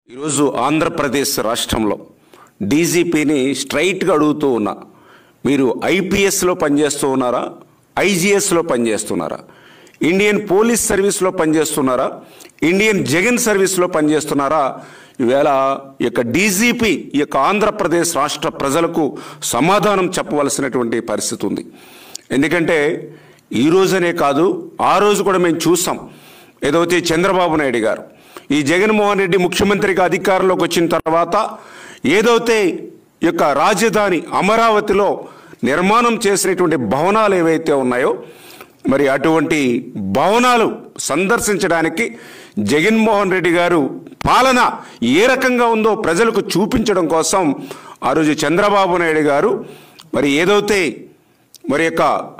ఈరోజు ఆంధ్రప్రదేశ్ రాష్ట్రంలో డీజీపీని స్ట్రైట్గా అడుగుతూ ఉన్నా మీరు ఐపీఎస్లో పనిచేస్తూ ఉన్నారా ఐజీఎస్లో పనిచేస్తున్నారా ఇండియన్ పోలీస్ సర్వీస్లో పనిచేస్తున్నారా ఇండియన్ జగన్ సర్వీస్లో పనిచేస్తున్నారా ఈవేళ ఈ యొక్క డీజీపీ ఈ యొక్క ఆంధ్రప్రదేశ్ రాష్ట్ర ప్రజలకు సమాధానం చెప్పవలసినటువంటి పరిస్థితి ఉంది ఎందుకంటే ఈ రోజనే కాదు ఆ రోజు కూడా మేము చూసాం ఏదైతే చంద్రబాబు నాయుడు గారు ఈ జగన్మోహన్ రెడ్డి ముఖ్యమంత్రిగా అధికారంలోకి వచ్చిన తర్వాత ఏదైతే ఈ యొక్క రాజధాని అమరావతిలో నిర్మాణం చేసినటువంటి భవనాలు ఏవైతే ఉన్నాయో మరి అటువంటి భవనాలు సందర్శించడానికి జగన్మోహన్ రెడ్డి గారు పాలన ఏ రకంగా ఉందో ప్రజలకు చూపించడం కోసం ఆ రోజు చంద్రబాబు నాయుడు గారు మరి ఏదైతే మరి యొక్క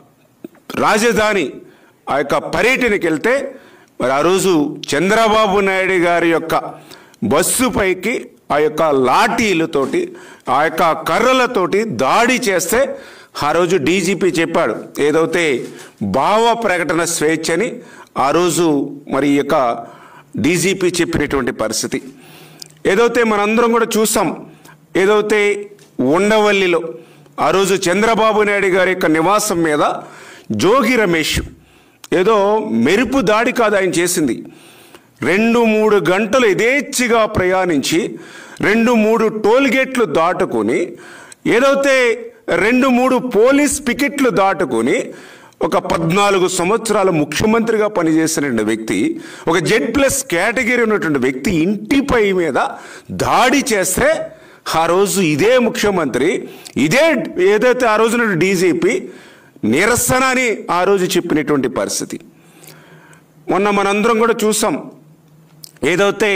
రాజధాని ఆ యొక్క పర్యటనకి వెళ్తే మరి ఆ రోజు చంద్రబాబు నాయుడు గారి యొక్క బస్సు పైకి ఆ యొక్క లాఠీలతోటి ఆ యొక్క కర్రలతోటి దాడి చేస్తే ఆ రోజు డీజీపీ చెప్పాడు ఏదైతే భావ ప్రకటన స్వేచ్ఛని ఆ రోజు మరి ఈ యొక్క డీజీపీ చెప్పినటువంటి పరిస్థితి ఏదైతే మనందరం కూడా చూసాం ఏదైతే ఉండవల్లిలో ఆ రోజు చంద్రబాబు నాయుడు గారి యొక్క నివాసం మీద జోగి రమేష్ ఏదో మెరుపు దాడి కాదు ఆయన చేసింది రెండు మూడు గంటలు యథేచ్ఛగా ప్రయాణించి రెండు మూడు టోల్ గేట్లు దాటుకొని ఏదైతే రెండు మూడు పోలీస్ పికెట్లు దాటుకొని ఒక పద్నాలుగు సంవత్సరాలు ముఖ్యమంత్రిగా పనిచేసినటువంటి వ్యక్తి ఒక జెడ్ ప్లస్ కేటగిరీ ఉన్నటువంటి వ్యక్తి ఇంటిపై మీద దాడి చేస్తే ఆ రోజు ఇదే ముఖ్యమంత్రి ఇదే ఏదైతే ఆ రోజున డీజీపీ నిరసన అని ఆ రోజు చెప్పినటువంటి పరిస్థితి మొన్న మనందరం కూడా చూసాం ఏదైతే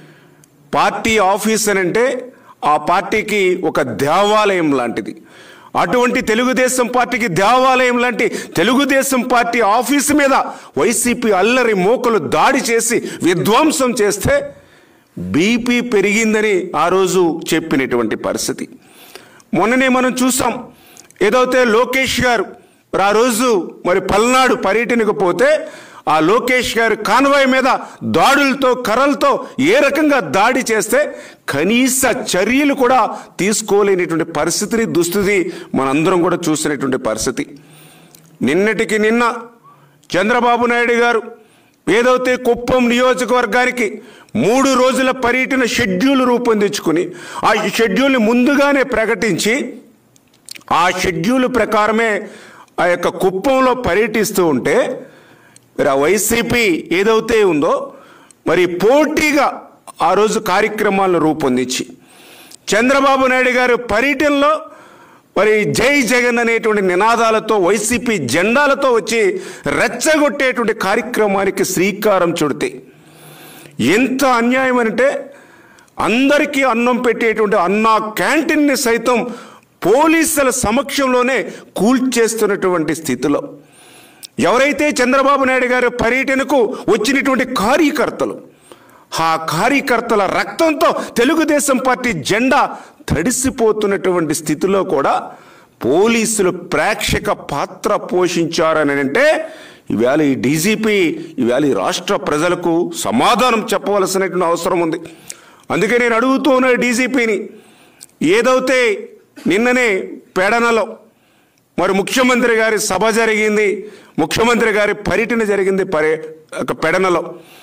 పార్టీ ఆఫీస్ అని అంటే ఆ పార్టీకి ఒక దేవాలయం లాంటిది అటువంటి తెలుగుదేశం పార్టీకి దేవాలయం లాంటి తెలుగుదేశం పార్టీ ఆఫీసు మీద వైసీపీ అల్లరి మోకలు దాడి చేసి విధ్వంసం చేస్తే బీపీ పెరిగిందని ఆ రోజు చెప్పినటువంటి పరిస్థితి మొన్ననే మనం చూసాం ఏదైతే లోకేష్ గారు మరి ఆ రోజు మరి పల్నాడు పర్యటనకు పోతే ఆ లోకేష్ గారు కాన్వాయ్ మీద దాడులతో కర్రలతో ఏ రకంగా దాడి చేస్తే కనీస చర్యలు కూడా తీసుకోలేనటువంటి పరిస్థితిని దుస్థితి మనందరం కూడా చూసినటువంటి పరిస్థితి నిన్నటికి నిన్న చంద్రబాబు నాయుడు గారు ఏదైతే కుప్పం నియోజకవర్గానికి మూడు రోజుల పర్యటన షెడ్యూల్ రూపొందించుకుని ఆ షెడ్యూల్ని ముందుగానే ప్రకటించి ఆ షెడ్యూల్ ప్రకారమే ఆ యొక్క కుప్పంలో పర్యటిస్తూ ఉంటే మరి ఆ వైసీపీ ఏదైతే ఉందో మరి పోటీగా ఆ రోజు కార్యక్రమాలను రూపొందించి చంద్రబాబు నాయుడు గారు పర్యటనలో మరి జై జగన్ అనేటువంటి నినాదాలతో వైసీపీ జెండాలతో వచ్చి రెచ్చగొట్టేటువంటి కార్యక్రమానికి శ్రీకారం చుడితే ఎంత అన్యాయం అంటే అందరికీ అన్నం పెట్టేటువంటి అన్నా క్యాంటీన్ని సైతం పోలీసుల సమక్షంలోనే కూల్చేస్తున్నటువంటి స్థితిలో ఎవరైతే చంద్రబాబు నాయుడు గారి పర్యటనకు వచ్చినటువంటి కార్యకర్తలు ఆ కార్యకర్తల రక్తంతో తెలుగుదేశం పార్టీ జెండా తడిసిపోతున్నటువంటి స్థితిలో కూడా పోలీసులు ప్రేక్షక పాత్ర పోషించారని అంటే ఈవేళ ఈ డీజీపీ ఈవేళ ఈ రాష్ట్ర ప్రజలకు సమాధానం చెప్పవలసినటువంటి అవసరం ఉంది అందుకే నేను అడుగుతూ ఉన్న డీజీపీని ఏదైతే నిన్ననే పెడనలో మరి ముఖ్యమంత్రి గారి సభ జరిగింది ముఖ్యమంత్రి గారి పర్యటన జరిగింది పర్య ఒక పెడనలో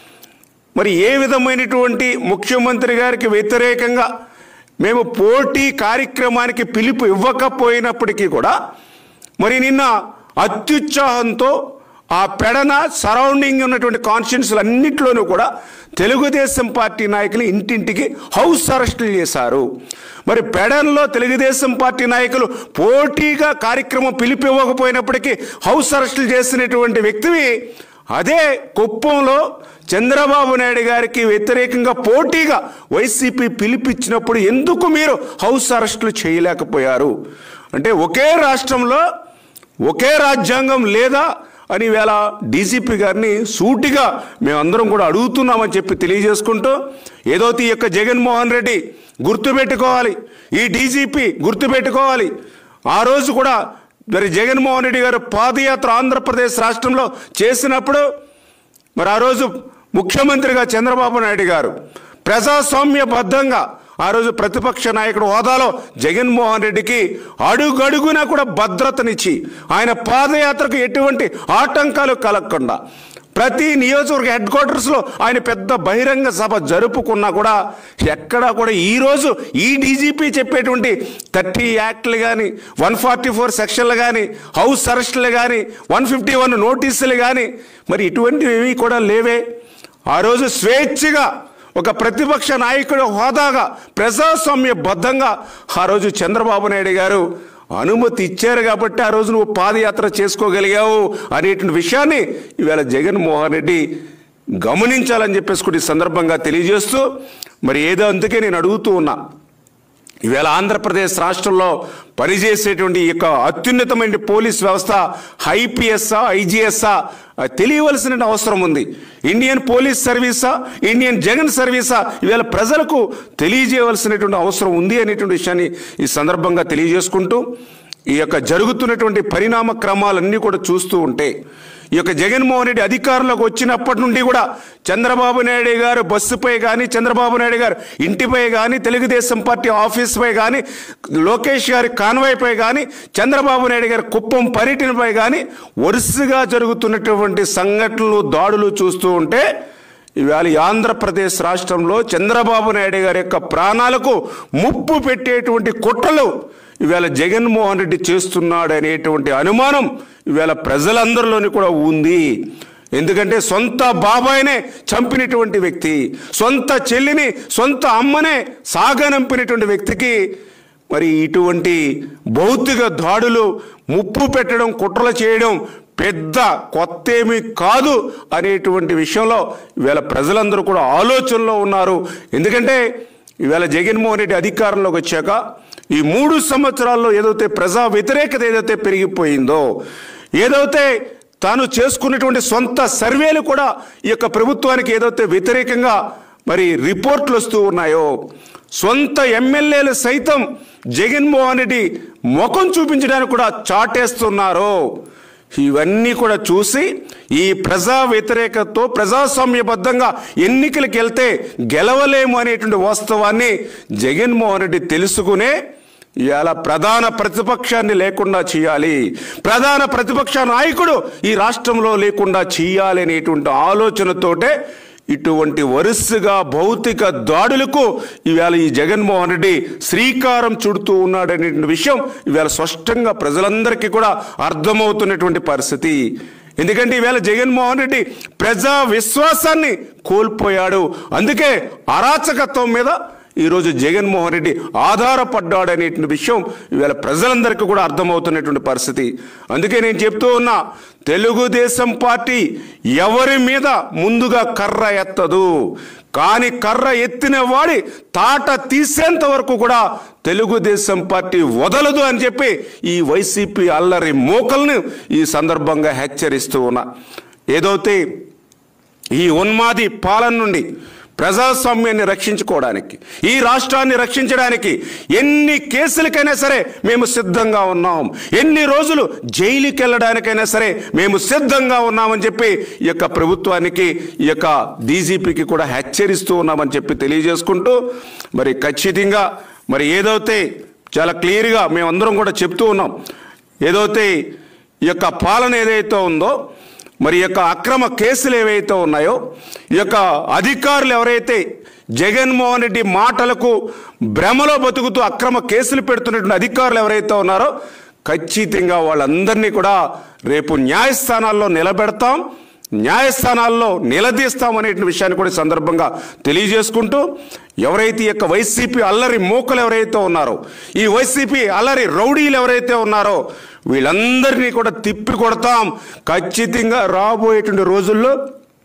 మరి ఏ విధమైనటువంటి ముఖ్యమంత్రి గారికి వ్యతిరేకంగా మేము పోటీ కార్యక్రమానికి పిలుపు ఇవ్వకపోయినప్పటికీ కూడా మరి నిన్న అత్యుత్సాహంతో ఆ పెడన సరౌండింగ్ ఉన్నటువంటి కాన్స్టిట్యున్సీలు అన్నింటిలోనూ కూడా తెలుగుదేశం పార్టీ నాయకులు ఇంటింటికి హౌస్ అరెస్టులు చేశారు మరి పెడన్లో తెలుగుదేశం పార్టీ నాయకులు పోటీగా కార్యక్రమం పిలుపు ఇవ్వకపోయినప్పటికీ హౌస్ అరెస్టులు చేసినటువంటి వ్యక్తివి అదే కుప్పంలో చంద్రబాబు నాయుడు గారికి వ్యతిరేకంగా పోటీగా వైసీపీ పిలిపించినప్పుడు ఎందుకు మీరు హౌస్ అరెస్టులు చేయలేకపోయారు అంటే ఒకే రాష్ట్రంలో ఒకే రాజ్యాంగం లేదా అని వేళ డీజీపీ గారిని సూటిగా మేమందరం కూడా అడుగుతున్నామని చెప్పి తెలియజేసుకుంటూ ఏదైతే ఈ యొక్క జగన్మోహన్ రెడ్డి గుర్తుపెట్టుకోవాలి ఈ డీజీపీ గుర్తుపెట్టుకోవాలి ఆ రోజు కూడా మరి జగన్మోహన్ రెడ్డి గారు పాదయాత్ర ఆంధ్రప్రదేశ్ రాష్ట్రంలో చేసినప్పుడు మరి ఆ రోజు ముఖ్యమంత్రిగా చంద్రబాబు నాయుడు గారు ప్రజాస్వామ్యబద్ధంగా ఆ రోజు ప్రతిపక్ష నాయకుడు హోదాలో జగన్మోహన్ రెడ్డికి అడుగడుగునా కూడా భద్రతనిచ్చి ఆయన పాదయాత్రకు ఎటువంటి ఆటంకాలు కలగకుండా ప్రతి నియోజకవర్గ హెడ్ క్వార్టర్స్లో ఆయన పెద్ద బహిరంగ సభ జరుపుకున్నా కూడా ఎక్కడా కూడా ఈరోజు ఈ డీజీపీ చెప్పేటువంటి థర్టీ యాక్ట్లు కానీ వన్ ఫార్టీ ఫోర్ సెక్షన్లు కానీ హౌస్ అరెస్టులు కానీ వన్ ఫిఫ్టీ వన్ నోటీసులు కానీ మరి ఇటువంటివి కూడా లేవే ఆ రోజు స్వేచ్ఛగా ఒక ప్రతిపక్ష నాయకుడు హోదాగా ప్రజాస్వామ్యబద్ధంగా ఆ రోజు చంద్రబాబు నాయుడు గారు అనుమతి ఇచ్చారు కాబట్టి ఆ రోజు నువ్వు పాదయాత్ర చేసుకోగలిగావు అనేటువంటి విషయాన్ని ఈవేళ జగన్మోహన్ రెడ్డి గమనించాలని చెప్పేసి కూడా ఈ సందర్భంగా తెలియజేస్తూ మరి ఏదో అందుకే నేను అడుగుతూ ఉన్నా ఈవేళ ఆంధ్రప్రదేశ్ రాష్ట్రంలో పనిచేసేటువంటి ఈ యొక్క అత్యున్నతమైన పోలీస్ వ్యవస్థ ఐపీఎస్ఆ ఐజీఎస్ఆ తెలియవలసిన అవసరం ఉంది ఇండియన్ పోలీస్ సర్వీసా ఇండియన్ జగన్ సర్వీసా ఈవేళ ప్రజలకు తెలియజేయవలసినటువంటి అవసరం ఉంది అనేటువంటి విషయాన్ని ఈ సందర్భంగా తెలియజేసుకుంటూ ఈ యొక్క జరుగుతున్నటువంటి పరిణామ క్రమాలన్నీ కూడా చూస్తూ ఉంటే ఈ యొక్క జగన్మోహన్ రెడ్డి అధికారంలోకి వచ్చినప్పటి నుండి కూడా చంద్రబాబు నాయుడు గారు బస్సుపై కానీ చంద్రబాబు నాయుడు గారు ఇంటిపై కానీ తెలుగుదేశం పార్టీ ఆఫీస్పై కానీ లోకేష్ గారి కాన్వాయ్పై కానీ చంద్రబాబు నాయుడు గారి కుప్పం పర్యటనపై కానీ వరుసగా జరుగుతున్నటువంటి సంఘటనలు దాడులు చూస్తూ ఉంటే ఇవాళ ఈ ఆంధ్రప్రదేశ్ రాష్ట్రంలో చంద్రబాబు నాయుడు గారి యొక్క ప్రాణాలకు ముప్పు పెట్టేటువంటి కుట్రలు ఇవాళ జగన్మోహన్ రెడ్డి చేస్తున్నాడు అనేటువంటి అనుమానం ఇవాళ ప్రజలందరిలోని కూడా ఉంది ఎందుకంటే సొంత బాబాయినే చంపినటువంటి వ్యక్తి సొంత చెల్లిని సొంత అమ్మనే సాగనంపినటువంటి వ్యక్తికి మరి ఇటువంటి భౌతిక దాడులు ముప్పు పెట్టడం కుట్రలు చేయడం పెద్ద కొత్త ఏమీ కాదు అనేటువంటి విషయంలో ఇవాళ ప్రజలందరూ కూడా ఆలోచనలో ఉన్నారు ఎందుకంటే ఇవాళ జగన్మోహన్ రెడ్డి అధికారంలోకి వచ్చాక ఈ మూడు సంవత్సరాల్లో ఏదైతే ప్రజా వ్యతిరేకత ఏదైతే పెరిగిపోయిందో ఏదైతే తాను చేసుకున్నటువంటి సొంత సర్వేలు కూడా ఈ యొక్క ప్రభుత్వానికి ఏదైతే వ్యతిరేకంగా మరి రిపోర్ట్లు వస్తూ ఉన్నాయో సొంత ఎమ్మెల్యేలు సైతం జగన్మోహన్ రెడ్డి ముఖం చూపించడానికి కూడా చాటేస్తున్నారు ఇవన్నీ కూడా చూసి ఈ ప్రజా వ్యతిరేకతతో ప్రజాస్వామ్యబద్ధంగా ఎన్నికలకు వెళ్తే గెలవలేము అనేటువంటి వాస్తవాన్ని జగన్మోహన్ రెడ్డి తెలుసుకునే ఇవాళ ప్రధాన ప్రతిపక్షాన్ని లేకుండా చేయాలి ప్రధాన ప్రతిపక్ష నాయకుడు ఈ రాష్ట్రంలో లేకుండా చేయాలి అనేటువంటి ఆలోచనతోటే ఇటువంటి వరుసగా భౌతిక దాడులకు ఇవాళ ఈ జగన్మోహన్ రెడ్డి శ్రీకారం చుడుతూ ఉన్నాడనే విషయం ఇవాళ స్పష్టంగా ప్రజలందరికీ కూడా అర్థమవుతున్నటువంటి పరిస్థితి ఎందుకంటే ఈవేళ జగన్మోహన్ రెడ్డి ప్రజా విశ్వాసాన్ని కోల్పోయాడు అందుకే అరాచకత్వం మీద ఈరోజు జగన్మోహన్ రెడ్డి ఆధారపడ్డాడనేటువంటి విషయం ఇవాళ ప్రజలందరికీ కూడా అర్థమవుతున్నటువంటి పరిస్థితి అందుకే నేను చెప్తూ ఉన్నా తెలుగుదేశం పార్టీ ఎవరి మీద ముందుగా కర్ర ఎత్తదు కానీ కర్ర ఎత్తిన వాడి తాట తీసేంత వరకు కూడా తెలుగుదేశం పార్టీ వదలదు అని చెప్పి ఈ వైసీపీ అల్లరి మూకల్ని ఈ సందర్భంగా హెచ్చరిస్తూ ఉన్నా ఏదైతే ఈ ఉన్మాది పాలన నుండి ప్రజాస్వామ్యాన్ని రక్షించుకోవడానికి ఈ రాష్ట్రాన్ని రక్షించడానికి ఎన్ని కేసులకైనా సరే మేము సిద్ధంగా ఉన్నాం ఎన్ని రోజులు జైలుకి వెళ్ళడానికైనా సరే మేము సిద్ధంగా ఉన్నామని చెప్పి ఈ యొక్క ప్రభుత్వానికి ఈ యొక్క డీజీపీకి కూడా హెచ్చరిస్తూ ఉన్నామని చెప్పి తెలియజేసుకుంటూ మరి ఖచ్చితంగా మరి ఏదైతే చాలా క్లియర్గా మేమందరం కూడా చెప్తూ ఉన్నాం ఏదైతే ఈ యొక్క పాలన ఏదైతే ఉందో మరి ఈ యొక్క అక్రమ కేసులు ఏవైతే ఉన్నాయో ఈ యొక్క అధికారులు ఎవరైతే జగన్మోహన్ రెడ్డి మాటలకు భ్రమలో బతుకుతూ అక్రమ కేసులు పెడుతున్నటువంటి అధికారులు ఎవరైతే ఉన్నారో ఖచ్చితంగా వాళ్ళందరినీ కూడా రేపు న్యాయస్థానాల్లో నిలబెడతాం న్యాయస్థానాల్లో నిలదీస్తాం అనేటువంటి విషయాన్ని కూడా ఈ సందర్భంగా తెలియజేసుకుంటూ ఎవరైతే ఈ యొక్క వైసీపీ అల్లరి మూకలు ఎవరైతే ఉన్నారో ఈ వైసీపీ అల్లరి రౌడీలు ఎవరైతే ఉన్నారో వీళ్ళందరినీ కూడా తిప్పి కొడతాం ఖచ్చితంగా రాబోయేటువంటి రోజుల్లో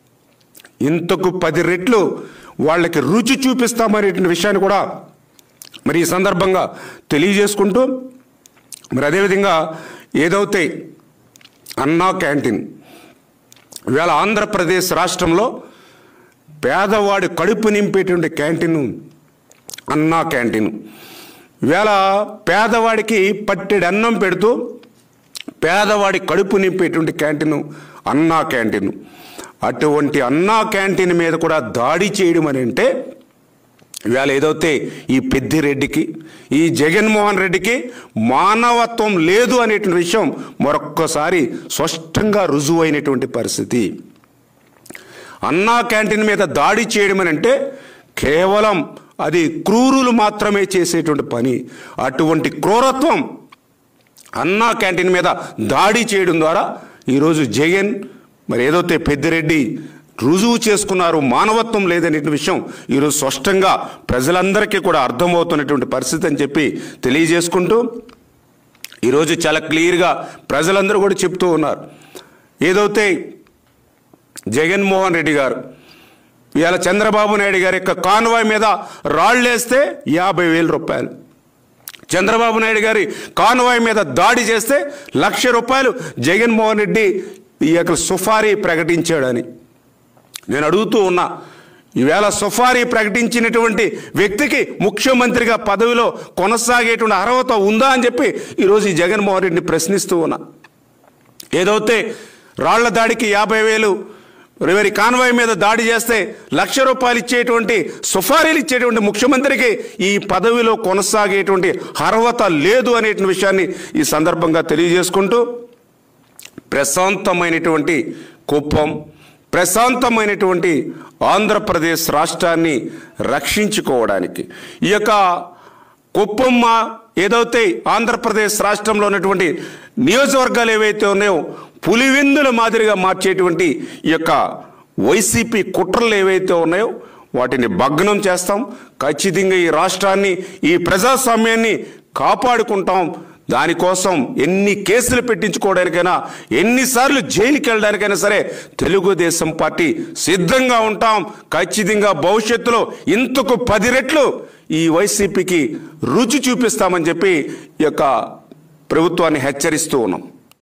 ఇంతకు పది రెట్లు వాళ్ళకి రుచి చూపిస్తామనేటువంటి విషయాన్ని కూడా మరి ఈ సందర్భంగా తెలియజేసుకుంటూ మరి అదేవిధంగా ఏదైతే అన్నా క్యాంటీన్ ఇవాళ ఆంధ్రప్రదేశ్ రాష్ట్రంలో పేదవాడి కడుపు నింపేటువంటి క్యాంటీన్ అన్నా క్యాంటీన్ ఇవాళ పేదవాడికి పట్టెడు అన్నం పెడుతూ పేదవాడి కడుపు నింపేటువంటి క్యాంటీన్ అన్నా క్యాంటీన్ అటువంటి అన్నా క్యాంటీన్ మీద కూడా దాడి చేయడం అని అంటే ఇవాళ ఏదైతే ఈ పెద్దిరెడ్డికి ఈ జగన్మోహన్ రెడ్డికి మానవత్వం లేదు అనేటువంటి విషయం మరొక్కసారి స్పష్టంగా రుజువైనటువంటి పరిస్థితి అన్నా క్యాంటీన్ మీద దాడి చేయడం అని అంటే కేవలం అది క్రూరులు మాత్రమే చేసేటువంటి పని అటువంటి క్రూరత్వం అన్నా క్యాంటీన్ మీద దాడి చేయడం ద్వారా ఈరోజు జగన్ మరి ఏదైతే పెద్దిరెడ్డి రుజువు చేసుకున్నారు మానవత్వం లేదనే విషయం ఈరోజు స్పష్టంగా ప్రజలందరికీ కూడా అర్థమవుతున్నటువంటి పరిస్థితి అని చెప్పి తెలియజేసుకుంటూ ఈరోజు చాలా క్లియర్గా ప్రజలందరూ కూడా చెప్తూ ఉన్నారు ఏదైతే జగన్మోహన్ రెడ్డి గారు ఇవాళ చంద్రబాబు నాయుడు గారి యొక్క కాన్వాయ్ మీద రాళ్ళేస్తే యాభై వేల రూపాయలు చంద్రబాబు నాయుడు గారి కాన్వాయ్ మీద దాడి చేస్తే లక్ష రూపాయలు జగన్మోహన్ రెడ్డి ఈ యొక్క సుఫారీ ప్రకటించాడని నేను అడుగుతూ ఉన్నా ఈవేళ సుఫారీ ప్రకటించినటువంటి వ్యక్తికి ముఖ్యమంత్రిగా పదవిలో కొనసాగేటువంటి అర్హత ఉందా అని చెప్పి ఈరోజు ఈ జగన్మోహన్ రెడ్డిని ప్రశ్నిస్తూ ఉన్నా ఏదైతే రాళ్ల దాడికి యాభై వేలు ఎవరి కాన్వాయ్ మీద దాడి చేస్తే లక్ష రూపాయలు ఇచ్చేటువంటి సుఫారీలు ఇచ్చేటువంటి ముఖ్యమంత్రికి ఈ పదవిలో కొనసాగేటువంటి అర్హత లేదు అనేటువంటి విషయాన్ని ఈ సందర్భంగా తెలియజేసుకుంటూ ప్రశాంతమైనటువంటి కుప్పం ప్రశాంతమైనటువంటి ఆంధ్రప్రదేశ్ రాష్ట్రాన్ని రక్షించుకోవడానికి ఈ యొక్క కుప్పమ్మ ఏదైతే ఆంధ్రప్రదేశ్ రాష్ట్రంలో ఉన్నటువంటి నియోజకవర్గాలు ఏవైతే ఉన్నాయో పులివెందుల మాదిరిగా మార్చేటువంటి ఈ యొక్క వైసీపీ కుట్రలు ఏవైతే ఉన్నాయో వాటిని భగ్నం చేస్తాం ఖచ్చితంగా ఈ రాష్ట్రాన్ని ఈ ప్రజాస్వామ్యాన్ని కాపాడుకుంటాం దానికోసం ఎన్ని కేసులు పెట్టించుకోవడానికైనా ఎన్నిసార్లు జైలుకి వెళ్ళడానికైనా సరే తెలుగుదేశం పార్టీ సిద్ధంగా ఉంటాం ఖచ్చితంగా భవిష్యత్తులో ఇంతకు పది రెట్లు ఈ వైసీపీకి రుచి చూపిస్తామని చెప్పి ఈ యొక్క ప్రభుత్వాన్ని హెచ్చరిస్తూ ఉన్నాం